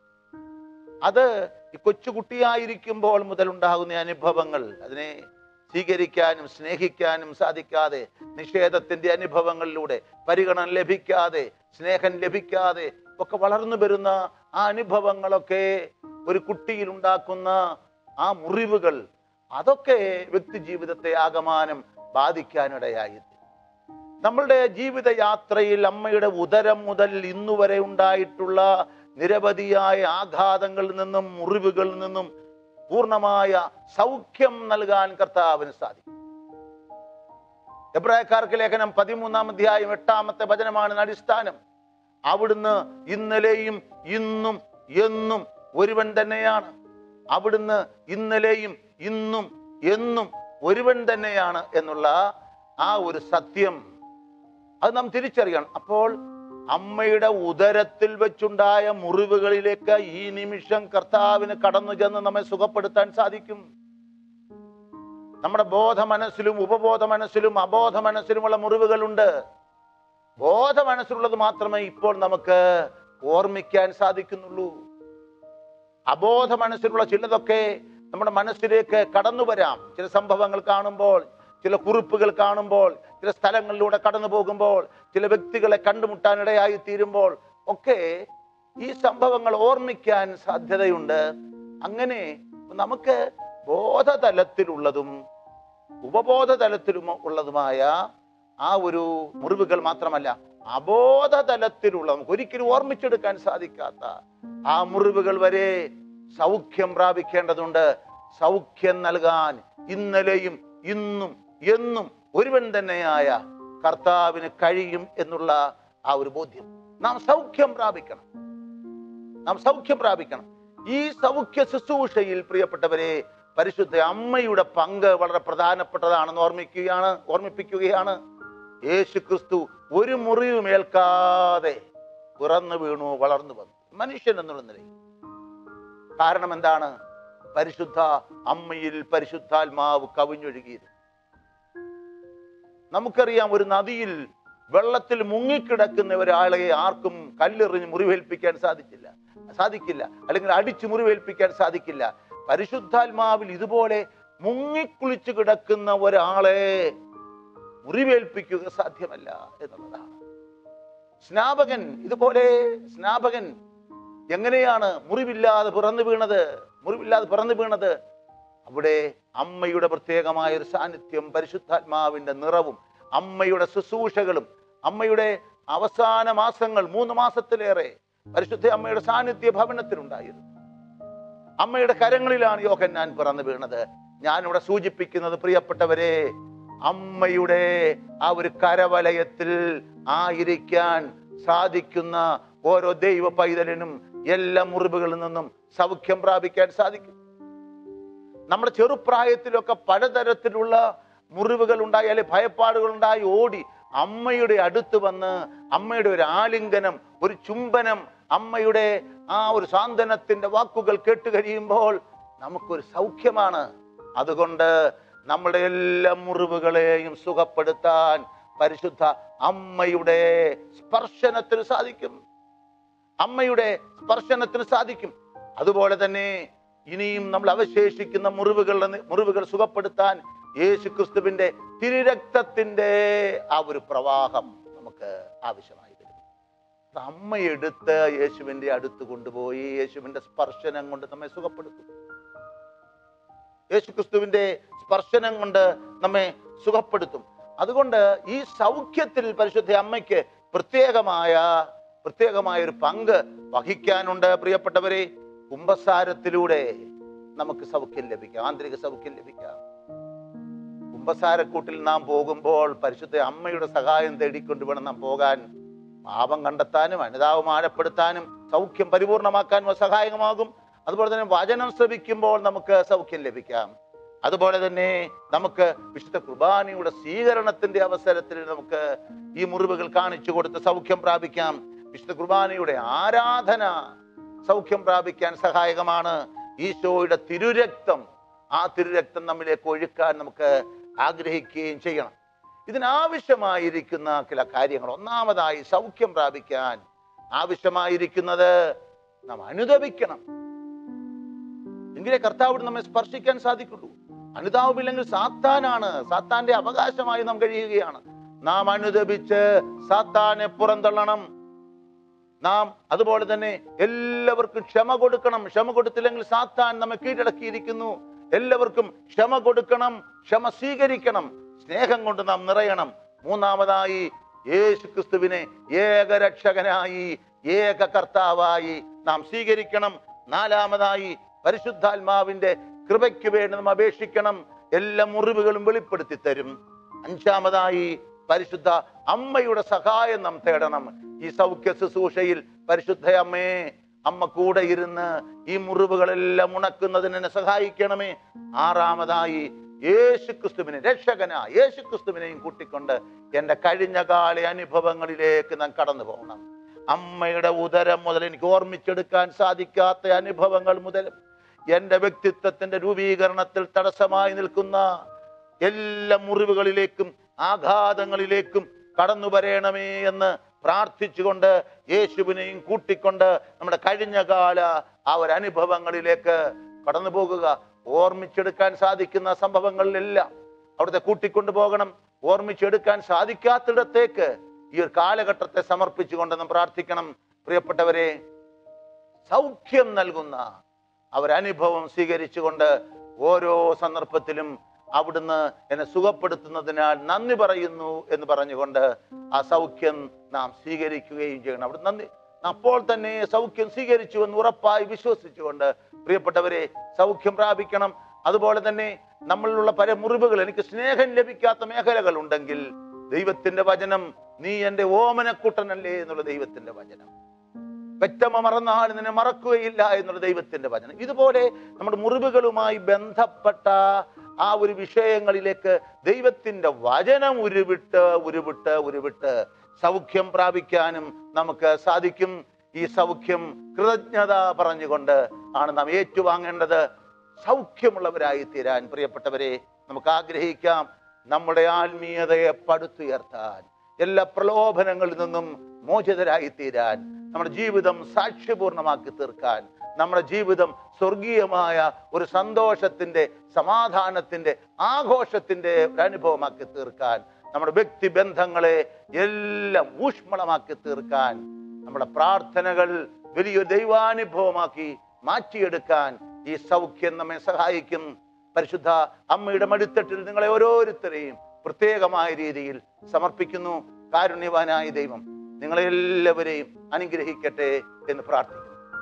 അത് ഈ കൊച്ചുകുട്ടിയായിരിക്കുമ്പോൾ മുതൽ ഉണ്ടാകുന്ന അനുഭവങ്ങൾ അതിനെ സ്വീകരിക്കാനും സ്നേഹിക്കാനും സാധിക്കാതെ നിഷേധത്തിന്റെ അനുഭവങ്ങളിലൂടെ പരിഗണന ലഭിക്കാതെ സ്നേഹം ലഭിക്കാതെ ഒക്കെ വളർന്നു വരുന്ന ആ അനുഭവങ്ങളൊക്കെ ഒരു കുട്ടിയിൽ ഉണ്ടാക്കുന്ന ആ മുറിവുകൾ അതൊക്കെ വ്യക്തി ജീവിതത്തെ ആകമാനം ബാധിക്കാനിടയായി നമ്മളുടെ ജീവിതയാത്രയിൽ അമ്മയുടെ ഉദരം മുതൽ ഇന്നു വരെ ഉണ്ടായിട്ടുള്ള നിരവധിയായ ആഘാതങ്ങളിൽ നിന്നും മുറിവുകളിൽ നിന്നും പൂർണ്ണമായ സൗഖ്യം നൽകാൻ കർത്താവിന് സാധിക്കും എബ്രായക്കാർക്ക് ലേഖനം പതിമൂന്നാം അധ്യായം എട്ടാമത്തെ വചനമാണ് ഇതിന് അടിസ്ഥാനം അവിടുന്ന് ഇന്നലെയും ഇന്നും എന്നും ഒരുവൻ തന്നെയാണ് അവിടുന്ന് ഇന്നലെയും ഇന്നും എന്നും ഒരുവൻ തന്നെയാണ് എന്നുള്ള ആ ഒരു സത്യം അത് നാം തിരിച്ചറിയണം അപ്പോൾ അമ്മയുടെ ഉദരത്തിൽ വെച്ചുണ്ടായ മുറിവുകളിലേക്ക് ഈ നിമിഷം കർത്താവിന് കടന്നു ചെന്ന് നമ്മെ സുഖപ്പെടുത്താൻ സാധിക്കും നമ്മുടെ ബോധ മനസ്സിലും ഉപബോധ മനസ്സിലും അബോധ മനസ്സിലുമുള്ള മുറിവുകളുണ്ട് ബോധ മനസ്സിലുള്ളത് മാത്രമേ ഇപ്പോൾ നമുക്ക് ഓർമ്മിക്കാൻ സാധിക്കുന്നുള്ളൂ അബോധ മനസ്സിലുള്ള ചിലതൊക്കെ നമ്മുടെ മനസ്സിലേക്ക് കടന്നു വരാം ചില സംഭവങ്ങൾ കാണുമ്പോൾ ചില കുറിപ്പുകൾ കാണുമ്പോൾ ചില സ്ഥലങ്ങളിലൂടെ കടന്നു പോകുമ്പോൾ ചില വ്യക്തികളെ കണ്ടുമുട്ടാനിടയായി തീരുമ്പോൾ ഒക്കെ ഈ സംഭവങ്ങൾ ഓർമ്മിക്കാൻ സാധ്യതയുണ്ട് അങ്ങനെ നമുക്ക് ബോധതലത്തിലുള്ളതും ഉപബോധ തലത്തിലും ഉള്ളതുമായ ആ ഒരു മുറിവുകൾ മാത്രമല്ല അബോധതലത്തിലുള്ള നമുക്ക് ഒരിക്കലും ഓർമ്മിച്ചെടുക്കാൻ സാധിക്കാത്ത ആ മുറിവുകൾ വരെ സൗഖ്യം പ്രാപിക്കേണ്ടതുണ്ട് സൗഖ്യം നൽകാൻ ഇന്നലെയും ഇന്നും എന്നും ഒരുവൻ തന്നെയായ കർത്താവിന് കഴിയും എന്നുള്ള ആ ഒരു ബോധ്യം നാം സൗഖ്യം പ്രാപിക്കണം നാം സൗഖ്യം പ്രാപിക്കണം ഈ സൗഖ്യ ശുശ്രൂഷയിൽ പ്രിയപ്പെട്ടവരെ പരിശുദ്ധ അമ്മയുടെ പങ്ക് വളരെ പ്രധാനപ്പെട്ടതാണെന്ന് ഓർമ്മിക്കുകയാണ് ഓർമ്മിപ്പിക്കുകയാണ് യേശു ക്രിസ്തു ഒരു മുറിവും ഏൽക്കാതെ പിറന്നു വീണു വളർന്നു വന്നു മനുഷ്യൻ എന്നുള്ള നിലയിൽ കാരണം എന്താണ് പരിശുദ്ധ അമ്മയിൽ പരിശുദ്ധാത്മാവ് കവിഞ്ഞൊഴുകിയത് നമുക്കറിയാം ഒരു നദിയിൽ വെള്ളത്തിൽ മുങ്ങിക്കിടക്കുന്ന ഒരാളെ ആർക്കും കല്ലെറിഞ്ഞ് മുറിവേൽപ്പിക്കാൻ സാധിച്ചില്ല സാധിക്കില്ല അല്ലെങ്കിൽ അടിച്ചു മുറിവേൽപ്പിക്കാൻ സാധിക്കില്ല പരിശുദ്ധാത്മാവിൽ ഇതുപോലെ മുങ്ങിക്കുളിച്ചു കിടക്കുന്ന ഒരാളെ മുറിവേൽപ്പിക്കുക സാധ്യമല്ല എന്നുള്ളതാണ് സ്നാപകൻ ഇതുപോലെ സ്നാപകൻ എങ്ങനെയാണ് മുറിവില്ലാതെ പിറന്നു വീണത് മുറിവില്ലാതെ പിറന്നു വീണത് അവിടെ അമ്മയുടെ പ്രത്യേകമായ ഒരു സാന്നിധ്യം പരിശുദ്ധാത്മാവിന്റെ നിറവും അമ്മയുടെ ശുശ്രൂഷകളും അമ്മയുടെ അവസാന മാസങ്ങൾ മൂന്ന് മാസത്തിലേറെ പരിശുദ്ധ അമ്മയുടെ സാന്നിധ്യ ഭവനത്തിലുണ്ടായിരുന്നു അമ്മയുടെ കരങ്ങളിലാണ് യോഹന്നാൻ പിറന്നു വീണത് ഞാനിവിടെ സൂചിപ്പിക്കുന്നത് പ്രിയപ്പെട്ടവരെ അമ്മയുടെ ആ ഒരു കരവലയത്തിൽ ആയിരിക്കാൻ സാധിക്കുന്ന ഓരോ ദൈവ പൈതലിനും എല്ലാ മുറിവുകളിൽ നിന്നും സൗഖ്യം പ്രാപിക്കാൻ സാധിക്കും നമ്മുടെ ചെറുപ്രായത്തിലൊക്കെ പലതരത്തിലുള്ള മുറിവുകൾ ഉണ്ടായി അല്ലെ ഭയപ്പാടുകൾ ഉണ്ടായി ഓടി അമ്മയുടെ അടുത്ത് വന്ന് അമ്മയുടെ ഒരു ആലിംഗനം ഒരു ചുംബനം അമ്മയുടെ ആ ഒരു സാന്ത്വനത്തിന്റെ വാക്കുകൾ കേട്ട് കഴിയുമ്പോൾ നമുക്കൊരു സൗഖ്യമാണ് അതുകൊണ്ട് നമ്മുടെ എല്ലാ മുറിവുകളെയും സുഖപ്പെടുത്താൻ പരിശുദ്ധ അമ്മയുടെ സ്പർശനത്തിന് സാധിക്കും അമ്മയുടെ സ്പർശനത്തിന് സാധിക്കും അതുപോലെ തന്നെ ഇനിയും നമ്മൾ അവശേഷിക്കുന്ന മുറിവുകളുടെ മുറിവുകൾ സുഖപ്പെടുത്താൻ യേശു ക്രിസ്തുവിന്റെ തിരുരക്തത്തിന്റെ ആ ഒരു പ്രവാഹം നമുക്ക് ആവശ്യമായി വരും അത് അമ്മയെടുത്ത് യേശുവിന്റെ അടുത്ത് കൊണ്ടുപോയി യേശുവിന്റെ സ്പർശനം കൊണ്ട് നമ്മെ സുഖപ്പെടുത്തും യേശു ക്രിസ്തുവിന്റെ സ്പർശനം കൊണ്ട് നമ്മെ സുഖപ്പെടുത്തും അതുകൊണ്ട് ഈ സൗഖ്യത്തിൽ പരിശുദ്ധ അമ്മയ്ക്ക് പ്രത്യേകമായ പ്രത്യേകമായ ഒരു പങ്ക് വഹിക്കാനുണ്ട് പ്രിയപ്പെട്ടവരെ കുംഭസാരത്തിലൂടെ നമുക്ക് സൗഖ്യം ലഭിക്കാം ആന്തരിക സൗഖ്യം ലഭിക്കാം കുംഭസാരക്കൂട്ടിൽ നാം പോകുമ്പോൾ പരിശുദ്ധ അമ്മയുടെ സഹായം തേടിക്കൊണ്ട് വേണം നാം പോകാൻ പാപം കണ്ടെത്താനും അനുതാപം ആഴപ്പെടുത്താനും സൗഖ്യം പരിപൂർണമാക്കാനും അത് സഹായകമാകും അതുപോലെ തന്നെ വചനം ശ്രവിക്കുമ്പോൾ നമുക്ക് സൗഖ്യം ലഭിക്കാം അതുപോലെ തന്നെ നമുക്ക് വിശുദ്ധ കുർബാനയുടെ സ്വീകരണത്തിന്റെ അവസരത്തിൽ നമുക്ക് ഈ മുറിവുകൾ കാണിച്ചു കൊടുത്ത് സൗഖ്യം പ്രാപിക്കാം വിശുദ്ധ കുർബാനയുടെ ആരാധന സൗഖ്യം പ്രാപിക്കാൻ സഹായകമാണ് ഈശോയുടെ തിരുരക്തം ആ തിരുരക്തം നമ്മിലേക്ക് ഒഴുക്കാൻ നമുക്ക് ആഗ്രഹിക്കുകയും ചെയ്യണം ഇതിനാവശ്യമായിരിക്കുന്ന ചില കാര്യങ്ങൾ ഒന്നാമതായി സൗഖ്യം പ്രാപിക്കാൻ ആവശ്യമായിരിക്കുന്നത് നാം അനുദപിക്കണം എങ്കിലേ കർത്താവ് നമ്മെ സ്പർശിക്കാൻ സാധിക്കുള്ളൂ അനുതാപമില്ലെങ്കിൽ സാത്താനാണ് സാത്താന്റെ അവകാശമായി നാം കഴിയുകയാണ് നാം അനുദപിച്ച് സാത്താനെ പുറന്തള്ളണം നാം അതുപോലെ തന്നെ എല്ലാവർക്കും ക്ഷമ കൊടുക്കണം ക്ഷമ കൊടുത്തില്ലെങ്കിൽ സാത്താൻ നമ്മെ കീഴടക്കിയിരിക്കുന്നു എല്ലാവർക്കും ക്ഷമ കൊടുക്കണം ക്ഷമ സ്വീകരിക്കണം സ്നേഹം കൊണ്ട് നാം നിറയണം മൂന്നാമതായി യേശു ക്രിസ്തുവിനെ ഏകരക്ഷകനായി ഏക കർത്താവായി നാം സ്വീകരിക്കണം നാലാമതായി പരിശുദ്ധാത്മാവിന്റെ കൃപയ്ക്ക് വേണ്ടി നാം അപേക്ഷിക്കണം എല്ലാ മുറിവുകളും വെളിപ്പെടുത്തി തരും അഞ്ചാമതായി പരിശുദ്ധ അമ്മയുടെ സഹായം നാം തേടണം ഈ സൗഖ്യ ശുശ്രൂഷയിൽ പരിശുദ്ധ അമ്മേ അമ്മ കൂടെ ഇരുന്ന് ഈ മുറിവുകളെല്ലാം ഉണക്കുന്നതിന് എന്നെ സഹായിക്കണമേ ആറാമതായി യേശു ക്രിസ്തുവിനെ രക്ഷകന യേശു ക്രിസ്തുവിനെയും കൂട്ടിക്കൊണ്ട് എൻ്റെ കഴിഞ്ഞ കാല അനുഭവങ്ങളിലേക്ക് നാം കടന്നു പോകണം അമ്മയുടെ ഉദരം മുതൽ എനിക്ക് ഓർമ്മിച്ചെടുക്കാൻ സാധിക്കാത്ത അനുഭവങ്ങൾ മുതൽ എൻ്റെ വ്യക്തിത്വത്തിന്റെ രൂപീകരണത്തിൽ തടസ്സമായി നിൽക്കുന്ന എല്ലാ മുറിവുകളിലേക്കും ആഘാതങ്ങളിലേക്കും കടന്നു വരേണമേ എന്ന് പ്രാർത്ഥിച്ചുകൊണ്ട് യേശുവിനെയും കൂട്ടിക്കൊണ്ട് നമ്മുടെ കഴിഞ്ഞ കാല ആ ഒരു അനുഭവങ്ങളിലേക്ക് കടന്നു പോകുക ഓർമ്മിച്ചെടുക്കാൻ സാധിക്കുന്ന സംഭവങ്ങളിലെല്ലാം അവിടുത്തെ കൂട്ടിക്കൊണ്ടു പോകണം ഓർമ്മിച്ചെടുക്കാൻ സാധിക്കാത്തിടത്തേക്ക് ഈ ഒരു കാലഘട്ടത്തെ സമർപ്പിച്ചുകൊണ്ട് നാം പ്രാർത്ഥിക്കണം പ്രിയപ്പെട്ടവരെ സൗഖ്യം നൽകുന്ന അവരനുഭവം സ്വീകരിച്ചുകൊണ്ട് ഓരോ സന്ദർഭത്തിലും അവിടുന്ന് എന്നെ സുഖപ്പെടുത്തുന്നതിനാൽ നന്ദി പറയുന്നു എന്ന് പറഞ്ഞുകൊണ്ട് ആ സൗഖ്യം നാം സ്വീകരിക്കുകയും ചെയ്യണം അവിടെ നന്ദി അപ്പോൾ തന്നെ സൗഖ്യം സ്വീകരിച്ചു എന്ന് ഉറപ്പായി വിശ്വസിച്ചുകൊണ്ട് പ്രിയപ്പെട്ടവരെ സൗഖ്യം പ്രാപിക്കണം അതുപോലെ തന്നെ നമ്മളിലുള്ള പല മുറിവുകൾ എനിക്ക് സ്നേഹം ലഭിക്കാത്ത മേഖലകൾ ഉണ്ടെങ്കിൽ ദൈവത്തിന്റെ വചനം നീ എൻ്റെ ഓമനക്കുട്ടനല്ലേ എന്നുള്ള ദൈവത്തിന്റെ വചനം പെറ്റമ്മ മറന്നാൽ നിന്നെ മറക്കുകയില്ല എന്നുള്ള ദൈവത്തിന്റെ വചനം ഇതുപോലെ നമ്മുടെ മുറിവുകളുമായി ബന്ധപ്പെട്ട ആ ഒരു വിഷയങ്ങളിലേക്ക് ദൈവത്തിന്റെ വചനം ഉരുവിട്ട് ഉരുവിട്ട് ഉരുവിട്ട് സൗഖ്യം പ്രാപിക്കാനും നമുക്ക് സാധിക്കും ഈ സൗഖ്യം കൃതജ്ഞത പറഞ്ഞുകൊണ്ട് ആണ് നാം ഏറ്റുവാങ്ങേണ്ടത് സൗഖ്യമുള്ളവരായി തീരാൻ പ്രിയപ്പെട്ടവരെ നമുക്ക് ആഗ്രഹിക്കാം നമ്മുടെ ആത്മീയതയെ പടുത്തുയർത്താൻ എല്ലാ പ്രലോഭനങ്ങളിൽ നിന്നും മോചിതരായി തീരാൻ നമ്മുടെ ജീവിതം സാക്ഷ്യപൂർണമാക്കി തീർക്കാൻ നമ്മുടെ ജീവിതം സ്വർഗീയമായ ഒരു സന്തോഷത്തിന്റെ സമാധാനത്തിന്റെ ആഘോഷത്തിന്റെ ഒരു അനുഭവമാക്കി തീർക്കാൻ നമ്മുടെ വ്യക്തിബന്ധങ്ങളെ എല്ലാം ഊഷ്മളമാക്കി തീർക്കാൻ നമ്മുടെ പ്രാർത്ഥനകൾ വലിയൊരു ദൈവാനുഭവമാക്കി മാറ്റിയെടുക്കാൻ ഈ സൗഖ്യം നമ്മെ സഹായിക്കും പരിശുദ്ധ അമ്മയുടെ മടിത്തട്ടിൽ നിങ്ങളെ ഓരോരുത്തരെയും പ്രത്യേകമായ രീതിയിൽ സമർപ്പിക്കുന്നു കാരുണ്യവാനായ ദൈവം നിങ്ങളെ എല്ലാവരെയും അനുഗ്രഹിക്കട്ടെ എന്ന് പ്രാർത്ഥിക്കുന്നു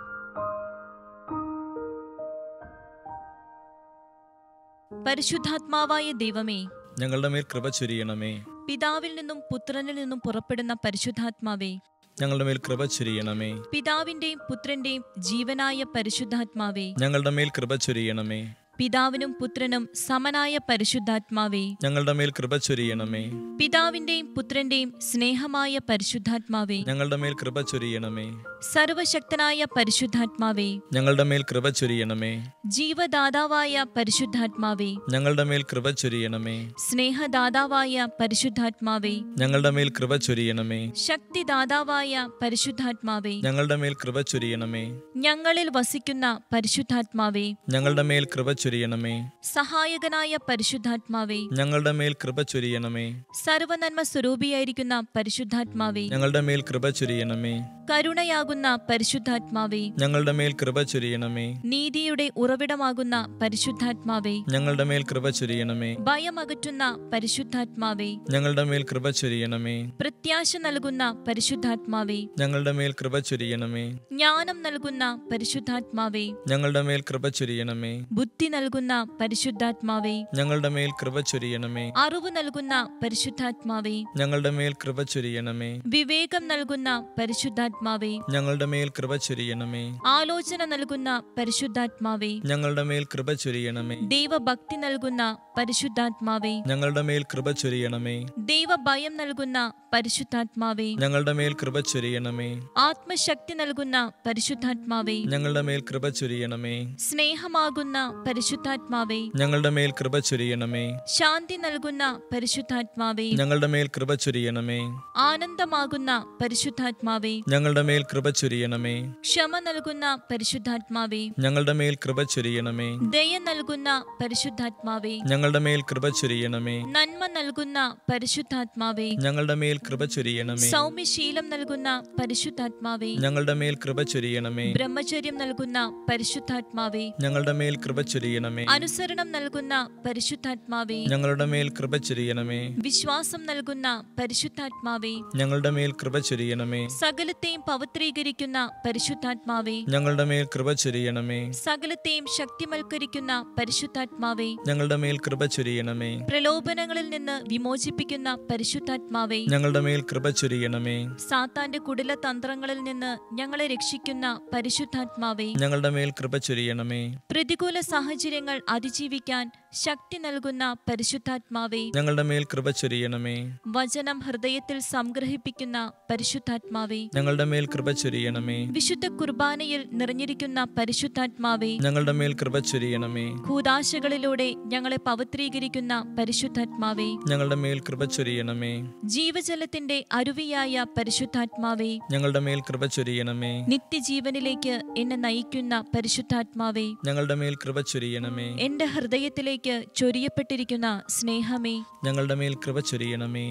പരിശുദ്ധാത്മാവായ ദൈവമേ ഞങ്ങളുടെ മേൽ കൃപ ചൊരിയണമേ പിതാവിൽ നിന്നും പുത്രനിൽ നിന്നും പുറപ്പെടുന്ന പരിശുദ്ധാത്മാവേ ഞങ്ങളുടെ മേൽ കൃപ ചൊരിയണമേ പിതാവിന്റെയും പുത്രന്റെയും ജീവനായ പരിശുദ്ധാത്മാവേ ഞങ്ങളുടെ മേൽ കൃപ ചൊരിയണമേ പിതാവിനും പുത്രനും സമനായ പരിശുദ്ധാത്മാവേ ഞങ്ങളുടെ മേൽ കൃപ ചൊരിയണമേ പിതാവിന്റെയും പുത്രന്റെയും സ്നേഹമായ പരിശുദ്ധാത്മാവേ ഞങ്ങളുടെ മേൽ കൃപ ചൊരിയണമേ സർവശക്തനായ പരിശുദ്ധാത്മാവേ ഞങ്ങളുടെ മേൽ കൃപ ചൊരിയണമേ ജീവദാതാവായ പരിശുദ്ധാത്മാവേ ഞങ്ങളുടെ മേൽ കൃപ ചൊരിയണമേ സ്നേഹദാതാവായ പരിശുദ്ധാത്മാവേ ഞങ്ങളുടെ മേൽ കൃപ ചൊരിയണമേ ശക്തിദാതാവായ പരിശുദ്ധാത്മാവേ ഞങ്ങളുടെ മേൽ കൃപ ചൊരിയണമേ ഞങ്ങളിൽ വസിക്കുന്ന പരിശുദ്ധാത്മാവേ ഞങ്ങളുടെ മേൽ കൃപ ചൊരിയണമേ സഹായകനായ പരിശുദ്ധാത്മാവേ ഞങ്ങളുടെ മേൽ കൃപ ചൊരിയണമേ സർവനന്മ സ്വരൂപിയായിരിക്കുന്ന പരിശുദ്ധാത്മാവേ ഞങ്ങളുടെ മേൽ കൃപ ചൊരിയണമേ കരുണയാകുന്ന പരിശുദ്ധാത്മാവേ ഞങ്ങളുടെ മേൽ കൃപ ചൊരിയണമേ നീതിയുടെ ഉറവിടമാകുന്ന പരിശുദ്ധാത്മാവേ ഞങ്ങളുടെ മേൽ കൃപ ചൊരിയണമേ ഭയമകറ്റുന്ന പരിശുദ്ധാത്മാവേ ഞങ്ങളുടെ മേൽ കൃപ ചൊരിയണമേ പ്രത്യാശ നൽകുന്ന പരിശുദ്ധാത്മാവേ ഞങ്ങളുടെ മേൽ കൃപ ചൊരിയണമേ ജ്ഞാനം നൽകുന്ന പരിശുദ്ധാത്മാവേ ഞങ്ങളുടെ മേൽ കൃപ ചൊരിയണമേ ബുദ്ധി നൽകുന്ന പരിശുദ്ധാത്മാവേ ഞങ്ങളുടെ മേൽ കൃപ ചൊരിയണമേ അറിവ് നൽകുന്ന പരിശുദ്ധാത്മാവേ ഞങ്ങളുടെ മേൽ കൃപ ചൊരിയണമേ വിവേകം നൽകുന്ന പരിശുദ്ധാത്മാവേ ഞങ്ങളുടെ മേൽ കൃപ ചൊരിയണമേ ആലോചന നൽകുന്ന പരിശുദ്ധാത്മാവേ ഞങ്ങളുടെ മേൽ കൃപ ചൊരിയണമേ ദൈവഭക്തി നൽകുന്ന പരിശുദ്ധാത്മാവേ ഞങ്ങളുടെ മേൽ കൃപ ചൊരിയണമേ ദൈവഭയം നൽകുന്ന പരിശുദ്ധാത്മാവേ ഞങ്ങളുടെ മേൽ കൃപ ചൊരിയണമേ ആത്മശക്തി നൽകുന്ന പരിശുദ്ധാത്മാവേ ഞങ്ങളുടെ മേൽ കൃപ ചൊരിയണമേ സ്നേഹമാകുന്ന പരിശുദ്ധാത്മാവേ ഞങ്ങളുടെ മേൽ കൃപ ചൊരിയണമേ ശാന്തി നൽകുന്ന പരിശുദ്ധാത്മാവേ ഞങ്ങളുടെ മേൽ കൃപ ചൊരിയണമേ ആനന്ദമാകുന്ന പരിശുദ്ധാത്മാവേ ഞങ്ങളുടെ മേൽ കൃപ ചൊരിയണമേ ക്ഷമ നൽകുന്ന പരിശുദ്ധാത്മാവേ ഞങ്ങളുടെ മേൽ കൃപ ചൊരിയണമേ ദയ നൽകുന്ന പരിശുദ്ധാത്മാവേ ഞങ്ങളുടെ മേൽ കൃപ ചൊരിയണമേ നന്മ നൽകുന്ന പരിശുദ്ധാത്മാവേ ഞങ്ങളുടെ മേൽ കൃപ ചൊരിയണമേ സൗമ്യശീലം നൽകുന്ന പരിശുദ്ധാത്മാവേ ഞങ്ങളുടെ മേൽ കൃപ ചൊരിയണമേ ബ്രഹ്മചര്യം നൽകുന്ന പരിശുദ്ധാത്മാവേ ഞങ്ങളുടെ മേൽ കൃപ ചൊരിയണമേ അനുസരണം നൽകുന്ന പരിശുദ്ധാത്മാവേ ഞങ്ങളുടെ മേൽ കൃപ ചൊരിയണമേ വിശ്വാസം നൽകുന്ന പരിശുദ്ധാത്മാവേ ഞങ്ങളുടെ മേൽ കൃപ ചൊരിയണമേ സകലത്തെയും പവിത്രീകരിക്കുന്ന പരിശുദ്ധാത്മാവേ ഞങ്ങളുടെ മേൽ കൃപ ചൊരിയണമേ സകലത്തെയും ശക്തിമൽക്കരിക്കുന്ന പരിശുദ്ധാത്മാവേ ഞങ്ങളുടെ മേൽ കൃപ ചൊരിയണമേ പ്രലോഭനങ്ങളിൽ നിന്ന് വിമോചിപ്പിക്കുന്ന പരിശുദ്ധാത്മാവേ ഞങ്ങളുടെ മേൽ കൃപ ചൊരിയണമേ സാത്താന്റെ കുടില തന്ത്രങ്ങളിൽ നിന്ന് ഞങ്ങളെ രക്ഷിക്കുന്ന പരിശുദ്ധാത്മാവേ ഞങ്ങളുടെ മേൽ കൃപ ചൊരിയണമേ പ്രതികൂല സാഹചര്യങ്ങൾ അതിജീവിക്കാൻ ശക്തി നൽകുന്ന പരിശുദ്ധാത്മാവേ ഞങ്ങളുടെ മേൽ കൃപ ചൊരിയണമേ വചനം ഹൃദയത്തിൽ സംഗ്രഹിപ്പിക്കുന്ന പരിശുദ്ധാത്മാവേ ഞങ്ങളുടെ മേൽ കൃപ ചൊരിയണമേ വിശുദ്ധ കുർബാനയിൽ നിറഞ്ഞിരിക്കുന്ന പരിശുദ്ധാത്മാവേ ഞങ്ങളുടെ മേൽ കൃപ ചൊരിയണമേ കൂതാശകളിലൂടെ ഞങ്ങളെ പവിത്രീകരിക്കുന്ന പരിശുദ്ധാത്മാവേ ഞങ്ങളുടെ മേൽ കൃപ ചൊരിയണമേ ജീവജലത്തിന്റെ അരുവിയായ പരിശുദ്ധാത്മാവേ ഞങ്ങളുടെ മേൽ കൃപ ചൊരിയണമേ നിത്യജീവനിലേക്ക് എന്നെ നയിക്കുന്ന പരിശുദ്ധാത്മാവേ ഞങ്ങളുടെ മേൽ കൃപ ചൊരിയണമേ എന്റെ ഹൃദയത്തിലേക്ക് ചൊരിയപ്പെട്ടിരിക്കുന്ന സ്നേഹമേ ഞങ്ങളുടെ മേൽ കൃപ ചൊരിയണമേ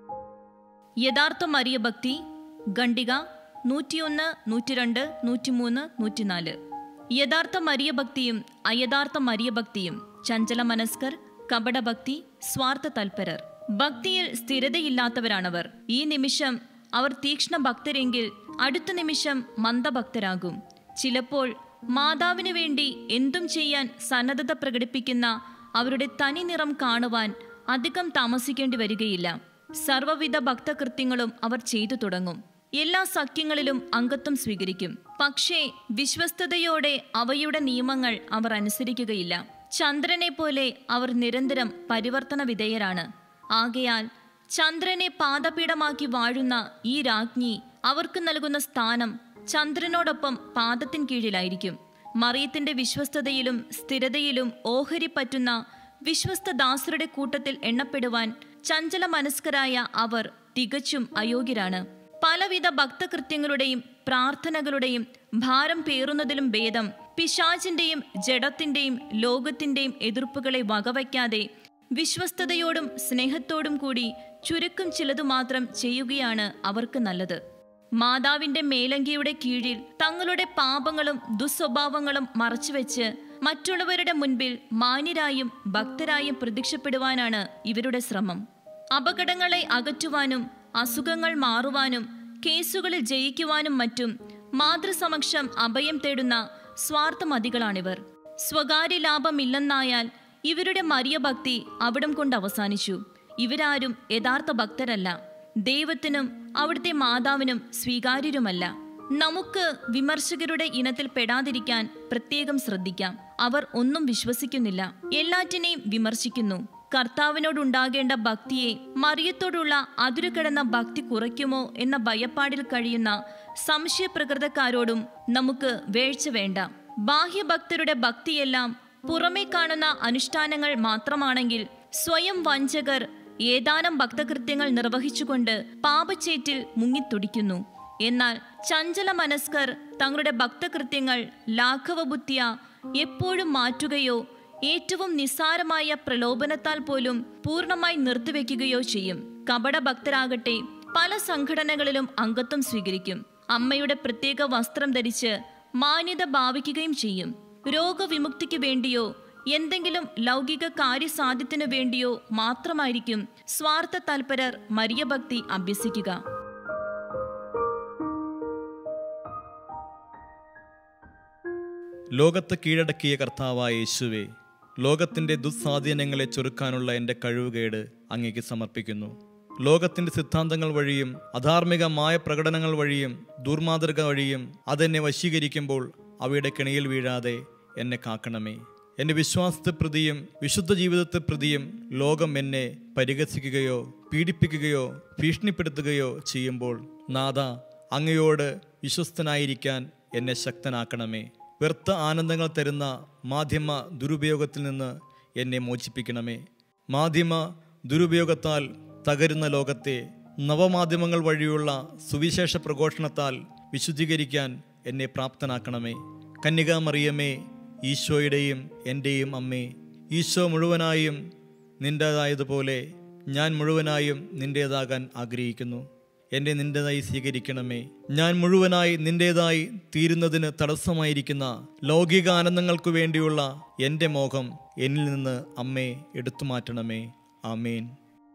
യഥാർത്ഥ മരിയ ഭക്തി ഖണ്ഡിക നൂറ്റിയൊന്ന് നൂറ്റിരണ്ട് നൂറ്റിമൂന്ന് നൂറ്റിനാല് യഥാർത്ഥ മരിയ ഭക്തിയും അയഥാർത്ഥ മരിയ ഭക്തിയും ചഞ്ചല മനസ്കർ കപടഭക്തി സ്വാർത്ഥ തൽപരർ ഭക്തിയിൽ സ്ഥിരതയില്ലാത്തവരാണവർ ഈ നിമിഷം അവർ തീക്ഷ്ണ ഭക്തരെങ്കിൽ അടുത്ത നിമിഷം മന്ദഭക്തരാകും ചിലപ്പോൾ മാതാവിനു വേണ്ടി എന്തും ചെയ്യാൻ സന്നദ്ധത പ്രകടിപ്പിക്കുന്ന അവരുടെ തനി നിറം കാണുവാൻ അധികം താമസിക്കേണ്ടി വരികയില്ല സർവ്വവിധ ഭക്തകൃത്യങ്ങളും അവർ ചെയ്തു തുടങ്ങും എല്ലാ സഖ്യങ്ങളിലും അംഗത്വം സ്വീകരിക്കും പക്ഷേ വിശ്വസ്തയോടെ അവയുടെ നിയമങ്ങൾ അവർ അനുസരിക്കുകയില്ല ചന്ദ്രനെ പോലെ അവർ നിരന്തരം പരിവർത്തന വിധേയരാണ് ആകയാൽ ചന്ദ്രനെ പാദപീഠമാക്കി വാഴുന്ന ഈ രാജ്ഞി അവർക്ക് നൽകുന്ന സ്ഥാനം ചന്ദ്രനോടൊപ്പം പാദത്തിൻ കീഴിലായിരിക്കും മറിയത്തിന്റെ വിശ്വസ്തതയിലും സ്ഥിരതയിലും ഓഹരി പറ്റുന്ന വിശ്വസ്ത ദാസരുടെ കൂട്ടത്തിൽ എണ്ണപ്പെടുവാൻ ചഞ്ചല മനസ്കരായ അവർ തികച്ചും അയോഗ്യരാണ് പലവിധ ഭക്തകൃത്യങ്ങളുടെയും പ്രാർത്ഥനകളുടെയും ഭാരം പേറുന്നതിലും ഭേദം പിശാചിന്റെയും ജഡത്തിന്റെയും ലോകത്തിന്റെയും എതിർപ്പുകളെ വകവയ്ക്കാതെ വിശ്വസ്തയോടും സ്നേഹത്തോടും കൂടി ചുരുക്കം ചിലതു മാത്രം ചെയ്യുകയാണ് അവർക്ക് നല്ലത് മാതാവിന്റെ മേലങ്കിയുടെ കീഴിൽ തങ്ങളുടെ പാപങ്ങളും ദുസ്വഭാവങ്ങളും മറച്ചുവെച്ച് മറ്റുള്ളവരുടെ മുൻപിൽ മാന്യരായും ഭക്തരായും പ്രത്യക്ഷപ്പെടുവാനാണ് ഇവരുടെ ശ്രമം അപകടങ്ങളെ അകറ്റുവാനും അസുഖങ്ങൾ മാറുവാനും കേസുകളിൽ ജയിക്കുവാനും മറ്റും മാതൃസമക്ഷം അഭയം തേടുന്ന സ്വാർത്ഥമതികളാണിവർ സ്വകാര്യ ലാഭമില്ലെന്നായാൽ ഇവരുടെ മരിയഭക്തി അവിടം കൊണ്ട് അവസാനിച്ചു ഇവരാരും യഥാർത്ഥ ഭക്തരല്ല ദൈവത്തിനും അവിടുത്തെ മാതാവിനും സ്വീകാര്യരുമല്ല നമുക്ക് വിമർശകരുടെ ഇനത്തിൽ പെടാതിരിക്കാൻ പ്രത്യേകം ശ്രദ്ധിക്കാം അവർ ഒന്നും വിശ്വസിക്കുന്നില്ല എല്ലാറ്റിനെയും വിമർശിക്കുന്നു കർത്താവിനോടുണ്ടാകേണ്ട ഭക്തിയെ മറിയത്തോടുള്ള അതിരുകിടന്ന ഭക്തി കുറയ്ക്കുമോ എന്ന ഭയപ്പാടിൽ കഴിയുന്ന സംശയപ്രകൃതക്കാരോടും നമുക്ക് വേഴ്ച വേണ്ട ബാഹ്യഭക്തരുടെ ഭക്തിയെല്ലാം പുറമേ കാണുന്ന അനുഷ്ഠാനങ്ങൾ മാത്രമാണെങ്കിൽ സ്വയം വഞ്ചകർ ഏതാനും ഭക്തകൃത്യങ്ങൾ നിർവഹിച്ചുകൊണ്ട് പാപച്ചേറ്റിൽ മുങ്ങിത്തുടിക്കുന്നു എന്നാൽ ചഞ്ചല മനസ്കർ തങ്ങളുടെ ഭക്തകൃത്യങ്ങൾ ലാഘവബുദ്ധിയ എപ്പോഴും മാറ്റുകയോ ഏറ്റവും നിസ്സാരമായ പ്രലോഭനത്താൽ പോലും പൂർണ്ണമായി നിർത്തിവെക്കുകയോ ചെയ്യും കപട ഭക്തരാകട്ടെ പല സംഘടനകളിലും അംഗത്വം സ്വീകരിക്കും അമ്മയുടെ പ്രത്യേക വസ്ത്രം ധരിച്ച് മാന്യത ഭാവിക്കുകയും ചെയ്യും രോഗവിമുക്തിക്ക് വേണ്ടിയോ എന്തെങ്കിലും ലൗകിക കാര്യസാധ്യത്തിനു വേണ്ടിയോ മാത്രമായിരിക്കും സ്വാർത്ഥ തൽപരർ മരിയഭക്തി അഭ്യസിക്കുക ലോകത്തെ കീഴടക്കിയ കർത്താവായ യേശുവേ ലോകത്തിന്റെ ദുസ്വാധീനങ്ങളെ ചൊരുക്കാനുള്ള എൻ്റെ കഴിവുകേട് അങ്ങേക്ക് സമർപ്പിക്കുന്നു ലോകത്തിന്റെ സിദ്ധാന്തങ്ങൾ വഴിയും അധാർമികമായ പ്രകടനങ്ങൾ വഴിയും ദുർമാതൃക വഴിയും അതെന്നെ വശീകരിക്കുമ്പോൾ അവയുടെ കെണിയിൽ വീഴാതെ എന്നെ കാക്കണമേ എൻ്റെ വിശ്വാസത്തെ പ്രതിയും വിശുദ്ധ ജീവിതത്തെ പ്രതിയും ലോകം എന്നെ പരിഹസിക്കുകയോ പീഡിപ്പിക്കുകയോ ഭീഷണിപ്പെടുത്തുകയോ ചെയ്യുമ്പോൾ നാഥ അങ്ങയോട് വിശ്വസ്തനായിരിക്കാൻ എന്നെ ശക്തനാക്കണമേ വ്യർത്ഥ ആനന്ദങ്ങൾ തരുന്ന മാധ്യമ ദുരുപയോഗത്തിൽ നിന്ന് എന്നെ മോചിപ്പിക്കണമേ മാധ്യമ ദുരുപയോഗത്താൽ തകരുന്ന ലോകത്തെ നവമാധ്യമങ്ങൾ വഴിയുള്ള സുവിശേഷ പ്രഘോഷണത്താൽ വിശുദ്ധീകരിക്കാൻ എന്നെ പ്രാപ്തനാക്കണമേ കന്യകാമറിയമേ ഈശോയുടെയും എൻ്റെയും അമ്മേ ഈശോ മുഴുവനായും നിൻ്റേതായതുപോലെ ഞാൻ മുഴുവനായും നിൻ്റേതാകാൻ ആഗ്രഹിക്കുന്നു എന്നെ നിൻ്റെതായി സ്വീകരിക്കണമേ ഞാൻ മുഴുവനായി നിൻ്റേതായി തീരുന്നതിന് തടസ്സമായിരിക്കുന്ന ലൗകിക ആനന്ദങ്ങൾക്കു വേണ്ടിയുള്ള എൻ്റെ മോഹം എന്നിൽ നിന്ന് അമ്മേ എടുത്തു മാറ്റണമേ ആമേൻ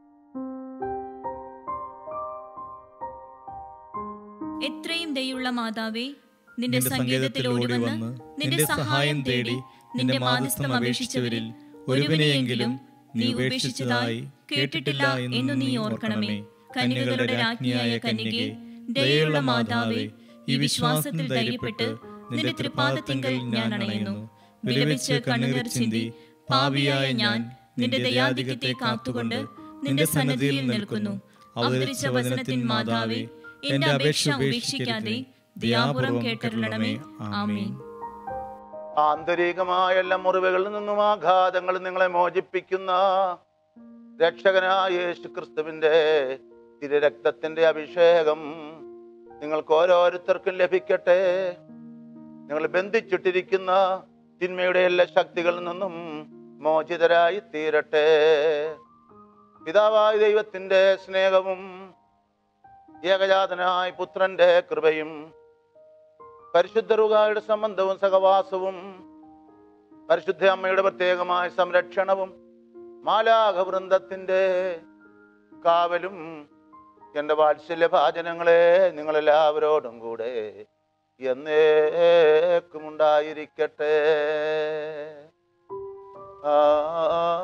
എത്രയും ദയുള്ള മാതാവേ നിന്റെ നിന്റെ സങ്കേതത്തിൽ ഓടി വന്ന് നിന്റെ സഹായം തേടി നിന്റെ മാധ്യസ്ഥം അപേക്ഷിച്ചവരിൽ ഒരുവിനെയെങ്കിലും നീ ഉപേക്ഷിച്ചതായി കേട്ടിട്ടില്ല എന്നു നീ ഓർക്കണമേ കന്യകളുടെ രാജ്ഞിയായ കന്യകെ ദയുള്ള മാതാവേ ഈ വിശ്വാസത്തിൽ ധൈര്യപ്പെട്ട് നിന്റെ തൃപ്പാദത്തിങ്കൽ ഞാൻ അണയുന്നു വിലപിച്ച് കണ്ണുനീർ ചിന്തി പാവിയായ ഞാൻ നിന്റെ ദയാധിക്യത്തെ കാത്തുകൊണ്ട് നിന്റെ സന്നദ്ധിയിൽ നിൽക്കുന്നു അവതരിച്ച വചനത്തിൻ മാതാവേ എന്റെ അപേക്ഷ ഉപേക്ഷിക്കാതെ ദയാപുറം കേട്ടരുളണമേ ആമേൻ ആന്തരികമായ എല്ലാ മുറിവുകളിൽ നിന്നും ആഘാതങ്ങളിൽ നിങ്ങളെ മോചിപ്പിക്കുന്ന രക്ഷകനായ യേശു ക്രിസ്തുവിന്റെ തിരുരക്തത്തിന്റെ അഭിഷേകം നിങ്ങൾക്ക് ഓരോരുത്തർക്കും ലഭിക്കട്ടെ നിങ്ങൾ ബന്ധിച്ചിട്ടിരിക്കുന്ന തിന്മയുടെ എല്ലാ ശക്തികളിൽ നിന്നും മോചിതരായി തീരട്ടെ പിതാവായ ദൈവത്തിന്റെ സ്നേഹവും ഏകജാതനായ പുത്രന്റെ കൃപയും പരിശുദ്ധ റുകായുടെ സംബന്ധവും സഹവാസവും പരിശുദ്ധ അമ്മയുടെ പ്രത്യേകമായ സംരക്ഷണവും മാലാഘ വൃന്ദത്തിന്റെ കാവലും എൻ്റെ വാത്സല്യ ഭാചനങ്ങളെ നിങ്ങളെല്ലാവരോടും കൂടെ എന്നേക്കും ഉണ്ടായിരിക്കട്ടെ ആ